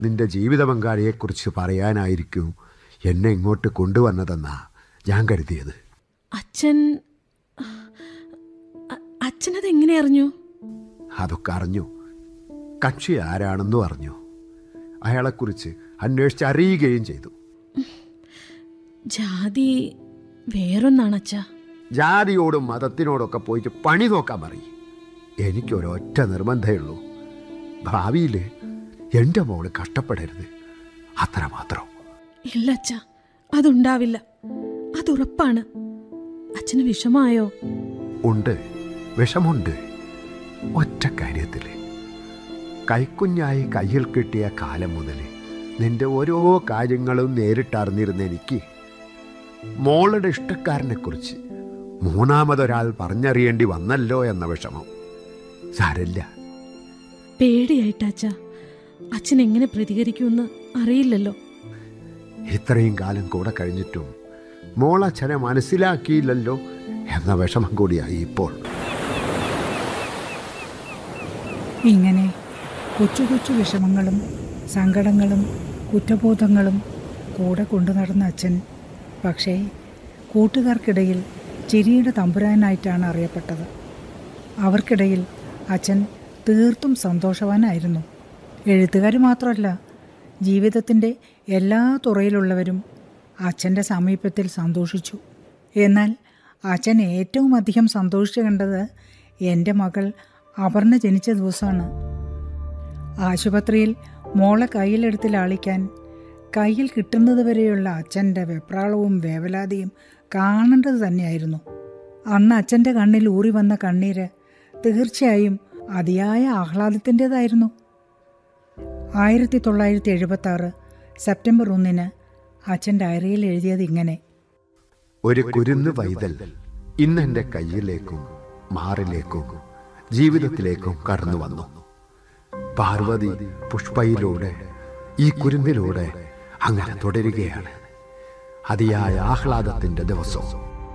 നിന്റെ ജീവിത പങ്കാളിയെക്കുറിച്ച് പറയാനായിരിക്കും എന്നെ ഇങ്ങോട്ട് കൊണ്ടുവന്നതെന്നാ ഞാൻ കരുതിയത് അച്ഛൻ അ- അച്ഛനത് എങ്ങനെ അറിഞ്ഞു അതൊക്കെ അറിഞ്ഞു കക്ഷി ആരാണെന്നും അറിഞ്ഞു അയാളെക്കുറിച്ച് അന്വേഷിച്ച് അറിയുകയും ചെയ്തു ജാതി വേറൊന്നാണ് അച്ഛാ ജാതിയോടും മതത്തിനോടൊക്കെ പോയിട്ട് പണി നോക്കാൻ പറയും എനിക്കൊരൊറ്റ നിർബന്ധമേ ഉള്ളൂ ഭാവിയിൽ എൻ്റെ മോള് കഷ്ടപ്പെടരുത് അത്രമാത്രം ഇല്ല അച്ഛാ അതുണ്ടാവില്ല അതുറപ്പാണ് അച്ഛന് വിഷമായോ ഉണ്ട് വിഷമുണ്ട് ഒറ്റ കാര്യത്തിൽ കൈക്കുഞ്ഞായി കയ്യിൽ കിട്ടിയ കാലം മുതൽ നിന്റെ ഓരോ കാര്യങ്ങളും നേരിട്ടറിഞ്ഞിരുന്ന എനിക്ക് മോളുടെ ഇഷ്ടക്കാരനെക്കുറിച്ച് മൂന്നാമതൊരാൾ പറഞ്ഞറിയേണ്ടി വന്നല്ലോ എന്ന വിഷമം സാരല്ല പേടിയായിട്ട് അച്ഛാ അച്ഛൻ എങ്ങനെ പ്രതികരിക്കുമെന്ന് അറിയില്ലല്ലോ ഇത്രയും കാലം കൂടെ കഴിഞ്ഞിട്ടും മോളച്ഛനെ മനസ്സിലാക്കിയില്ലല്ലോ എന്ന വിഷമം കൂടിയായി ഇപ്പോൾ ഇങ്ങനെ കൊച്ചു കൊച്ചു വിഷമങ്ങളും സങ്കടങ്ങളും കുറ്റബോധങ്ങളും കൂടെ കൊണ്ടു നടന്ന അച്ഛൻ പക്ഷേ കൂട്ടുകാർക്കിടയിൽ ചിരിയുടെ തമ്പുരാനായിട്ടാണ് അറിയപ്പെട്ടത് അവർക്കിടയിൽ അച്ഛൻ തീർത്തും സന്തോഷവാനായിരുന്നു എഴുത്തുകാർ മാത്രമല്ല ജീവിതത്തിൻ്റെ എല്ലാ തുറയിലുള്ളവരും അച്ഛൻ്റെ സമീപത്തിൽ സന്തോഷിച്ചു എന്നാൽ അച്ഛൻ ഏറ്റവും അധികം സന്തോഷിച്ചു കണ്ടത് എൻ്റെ മകൾ അപർണ ജനിച്ച ദിവസമാണ് ആശുപത്രിയിൽ മോളെ കയ്യിലെടുത്ത് ലാളിക്കാൻ കയ്യിൽ കിട്ടുന്നത് വരെയുള്ള അച്ഛൻ്റെ വെപ്രാളവും വേവലാതിയും കാണേണ്ടത് തന്നെയായിരുന്നു അന്ന് അച്ഛൻ്റെ കണ്ണിൽ ഊറി വന്ന കണ്ണീര് തീർച്ചയായും അതിയായ ആഹ്ലാദത്തിൻ്റെതായിരുന്നു ആയിരത്തി തൊള്ളായിരത്തി എഴുപത്തി ആറ് സെപ്റ്റംബർ ഒന്നിന് അച്ഛൻ ഡയറിയിൽ എഴുതിയത് ഇങ്ങനെ ഒരു കുരുന്ന് വൈതൽ ഇന്ന് എൻ്റെ കയ്യിലേക്കും മാറിലേക്കും ജീവിതത്തിലേക്കും കടന്നു വന്നു പാർവതി പുഷ്പയിലൂടെ ഈ കുരുന്നിലൂടെ അങ്ങനെ തുടരുകയാണ് അതിയായ ആഹ്ലാദത്തിന്റെ ദിവസവും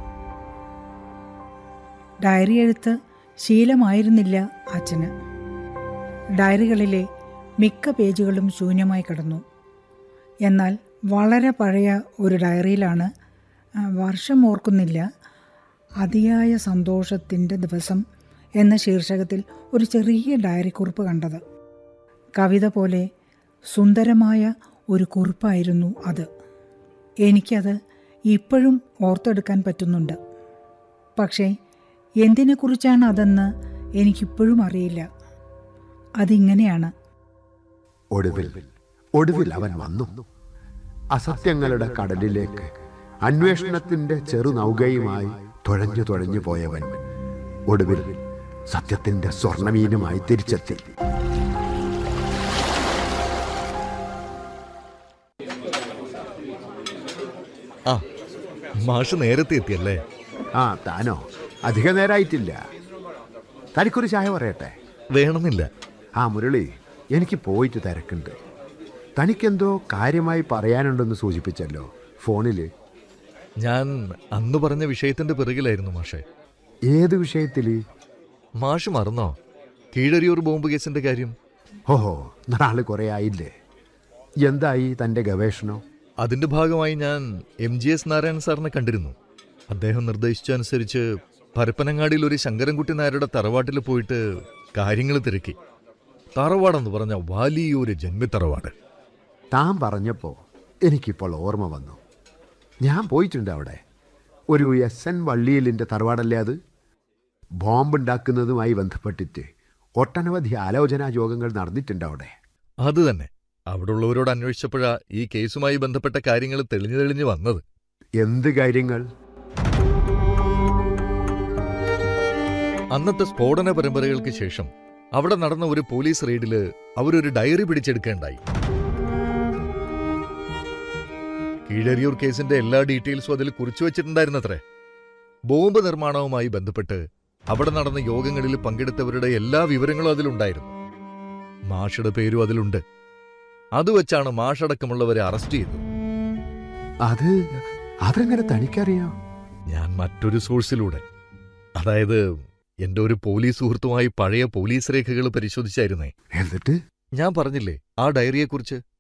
ഡയറി എഴുത്ത് ശീലമായിരുന്നില്ല അച്ഛന് ഡയറികളിലെ മിക്ക പേജുകളും ശൂന്യമായി കിടന്നു എന്നാൽ വളരെ പഴയ ഒരു ഡയറിയിലാണ് ആ, വർഷം ഓർക്കുന്നില്ല അതിയായ സന്തോഷത്തിൻ്റെ ദിവസം എന്ന ശീർഷകത്തിൽ ഒരു ചെറിയ ഡയറി കുറിപ്പ് കണ്ടത് കവിത പോലെ സുന്ദരമായ ഒരു കുറിപ്പായിരുന്നു അത് എനിക്കത് ഇപ്പോഴും ഓർത്തെടുക്കാൻ പറ്റുന്നുണ്ട് പക്ഷേ എന്തിനെക്കുറിച്ചാണ് അതെന്ന് എനിക്കിപ്പോഴും അറിയില്ല അതിങ്ങനെയാണ് ഒടുവിൽ ഒടുവിൽ അവൻ വന്നു അസത്യങ്ങളുടെ കടലിലേക്ക് അന്വേഷണത്തിന്റെ ചെറുനൗകയുമായി തുഴഞ്ഞു തുഴഞ്ഞു പോയവൻ ഒടുവിൽ സത്യത്തിന്റെ സ്വർണമീനുമായി തിരിച്ചെത്തി ആ മാഷ് നേരത്തെ എത്തിയല്ലേ ആ താനോ അധിക നേരമായിട്ടില്ല തനിക്കൊരു ചായ പറയട്ടെ വേണമെന്നില്ല ആ മുരളി എനിക്ക് പോയിട്ട് തിരക്കുണ്ട് തനിക്കെന്തോ കാര്യമായി പറയാനുണ്ടെന്ന് സൂചിപ്പിച്ചല്ലോ ഫോണിൽ ഞാൻ അന്ന് പറഞ്ഞ വിഷയത്തിന്റെ പിറകിലായിരുന്നു മാഷെ ഏത് വിഷയത്തിൽ മാഷ് മറന്നോ കീഴരിയൂർ ബോംബ് കേസിന്റെ കാര്യം ഓഹോ നാള് കുറേ ആയില്ലേ എന്തായി തൻ്റെ ഗവേഷണം അതിന്റെ ഭാഗമായി ഞാൻ എം ജി എസ് നാരായണൻ സാറിനെ കണ്ടിരുന്നു അദ്ദേഹം നിർദ്ദേശിച്ചനുസരിച്ച് പരപ്പനങ്ങാടിയിൽ ഒരു ശങ്കരൻകുട്ടി നായരുടെ തറവാട്ടിൽ പോയിട്ട് കാര്യങ്ങൾ തിരക്കി തറവാടെന്ന് പറഞ്ഞ വലിയൊരു ജന്മിത്തറവാട് താൻ പറഞ്ഞപ്പോൾ എനിക്കിപ്പോൾ ഓർമ്മ വന്നു ഞാൻ പോയിട്ടുണ്ട് അവിടെ ഒരു എസ് എൻ വള്ളിയിലിൻ്റെ തറവാടല്ലേ അത് ബോംബുണ്ടാക്കുന്നതുമായി ബന്ധപ്പെട്ടിട്ട് ഒട്ടനവധി ആലോചനാ യോഗങ്ങൾ നടന്നിട്ടുണ്ട് അവിടെ അത് തന്നെ അവിടെ ഉള്ളവരോട് അന്വേഷിച്ചപ്പോഴാ ഈ കേസുമായി ബന്ധപ്പെട്ട കാര്യങ്ങൾ തെളിഞ്ഞു തെളിഞ്ഞു വന്നത് എന്ത് കാര്യങ്ങൾ അന്നത്തെ സ്ഫോടന പരമ്പരകൾക്ക് ശേഷം അവിടെ നടന്ന ഒരു പോലീസ് റെയ്ഡില് അവരൊരു ഡയറി പിടിച്ചെടുക്കേണ്ടായി കീഴരിയൂർ കേസിന്റെ എല്ലാ ഡീറ്റെയിൽസും അതിൽ കുറിച്ചു വച്ചിട്ടുണ്ടായിരുന്നത്രേ ബോംബ് നിർമ്മാണവുമായി ബന്ധപ്പെട്ട് അവിടെ നടന്ന യോഗങ്ങളിൽ പങ്കെടുത്തവരുടെ എല്ലാ വിവരങ്ങളും അതിലുണ്ടായിരുന്നു മാഷയുടെ പേരും അതിലുണ്ട് അത് വെച്ചാണ് മാഷടക്കമുള്ളവരെ അറസ്റ്റ് ചെയ്തത് അത് അതെങ്ങനെ തനിക്കറിയാം ഞാൻ മറ്റൊരു സോഴ്സിലൂടെ അതായത് എന്റെ ഒരു പോലീസ് സുഹൃത്തുമായി പഴയ പോലീസ് രേഖകൾ പരിശോധിച്ചായിരുന്നേ എന്നിട്ട് ഞാൻ പറഞ്ഞില്ലേ ആ ഡയറിയെക്കുറിച്ച്